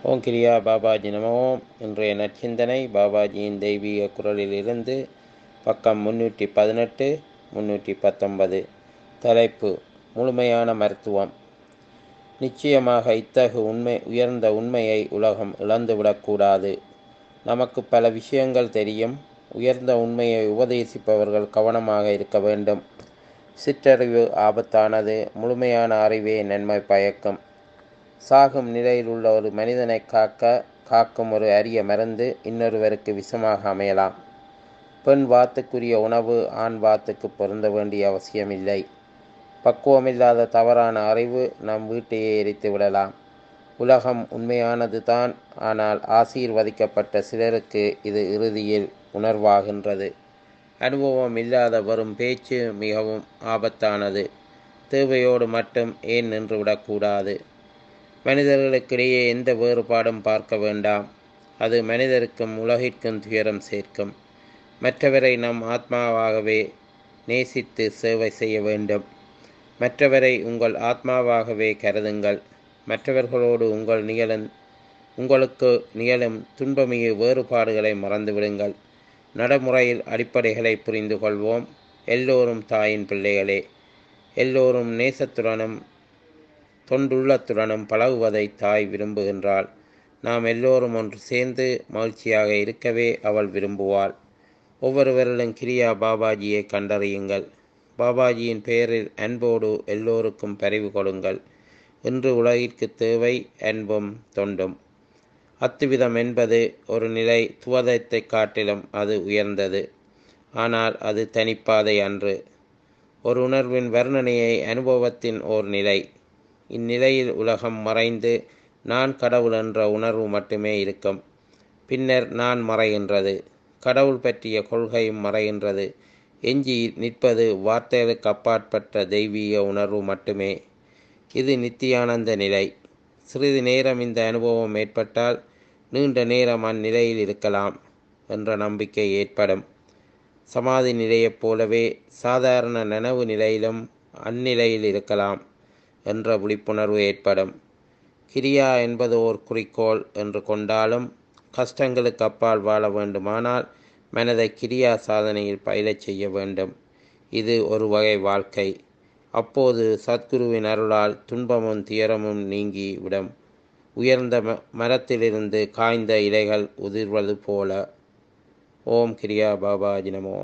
ஓம் கிரியா பாபாஜி நமோ இன்றைய நற்சிந்தனை பாபாஜியின் தெய்வீக குரலிலிருந்து பக்கம் முன்னூற்றி பதினெட்டு முன்னூற்றி பத்தொன்பது தலைப்பு முழுமையான மருத்துவம் நிச்சயமாக இத்தகு உண்மை உயர்ந்த உண்மையை உலகம் இழந்துவிடக்கூடாது நமக்கு பல விஷயங்கள் தெரியும் உயர்ந்த உண்மையை உபதேசிப்பவர்கள் கவனமாக இருக்க வேண்டும் சிற்றறிவு ஆபத்தானது முழுமையான அறிவே நன்மை பயக்கும் சாகும் நிலையில் உள்ள ஒரு மனிதனை காக்க காக்கும் ஒரு அரிய மருந்து இன்னொருவருக்கு விஷமாக அமையலாம் பெண் வாத்துக்குரிய உணவு ஆண் வாத்துக்கு பொருந்த வேண்டிய அவசியமில்லை பக்குவமில்லாத தவறான அறிவு நம் வீட்டையே எரித்து விடலாம் உலகம் உண்மையானது தான் ஆனால் ஆசீர்வதிக்கப்பட்ட சிலருக்கு இது இறுதியில் உணர்வாகின்றது அனுபவம் இல்லாத வரும் பேச்சு மிகவும் ஆபத்தானது தேவையோடு மட்டும் ஏன் நின்றுவிடக்கூடாது மனிதர்களுக்கிடையே எந்த வேறுபாடும் பார்க்க வேண்டாம் அது மனிதருக்கும் உலகிற்கும் துயரம் சேர்க்கும் மற்றவரை நம் ஆத்மாவாகவே நேசித்து சேவை செய்ய வேண்டும் மற்றவரை உங்கள் ஆத்மாவாகவே கருதுங்கள் மற்றவர்களோடு உங்கள் நிகழும் உங்களுக்கு நிகழும் துன்பமிகு வேறுபாடுகளை மறந்துவிடுங்கள் நடைமுறையில் அடிப்படைகளை புரிந்து கொள்வோம் எல்லோரும் தாயின் பிள்ளைகளே எல்லோரும் நேசத்துடனும் தொண்டுள்ளத்துடனும் பழகுவதை தாய் விரும்புகின்றாள் நாம் எல்லோரும் ஒன்று சேர்ந்து மகிழ்ச்சியாக இருக்கவே அவள் விரும்புவாள் ஒவ்வொருவரிலும் கிரியா பாபாஜியை கண்டறியுங்கள் பாபாஜியின் பெயரில் அன்போடு எல்லோருக்கும் பரிவு கொடுங்கள் இன்று உலகிற்கு தேவை அன்பும் தொண்டும் அத்துவிதம் என்பது ஒரு நிலை துவதத்தை காட்டிலும் அது உயர்ந்தது ஆனால் அது தனிப்பாதை அன்று ஒரு உணர்வின் வர்ணனையை அனுபவத்தின் ஓர் நிலை இந்நிலையில் உலகம் மறைந்து நான் கடவுள் என்ற உணர்வு மட்டுமே இருக்கும் பின்னர் நான் மறைகின்றது கடவுள் பற்றிய கொள்கையும் மறைகின்றது எஞ்சி நிற்பது வார்த்தைகளுக்கு அப்பாற்பட்ட தெய்வீக உணர்வு மட்டுமே இது நித்தியானந்த நிலை சிறிது நேரம் இந்த அனுபவம் ஏற்பட்டால் நீண்ட நேரம் அந்நிலையில் இருக்கலாம் என்ற நம்பிக்கை ஏற்படும் சமாதி நிலையைப் போலவே சாதாரண நனவு நிலையிலும் அந்நிலையில் இருக்கலாம் என்ற விழிப்புணர்வு ஏற்படும் கிரியா என்பது ஓர் குறிக்கோள் என்று கொண்டாலும் கஷ்டங்களுக்கு அப்பால் வாழ வேண்டுமானால் மனதை கிரியா சாதனையில் பயிலச் செய்ய வேண்டும் இது ஒரு வகை வாழ்க்கை அப்போது சத்குருவின் அருளால் துன்பமும் துயரமும் நீங்கி விடும் உயர்ந்த ம மரத்திலிருந்து காய்ந்த இலைகள் உதிர்வது போல ஓம் கிரியா பாபாஜி நமோ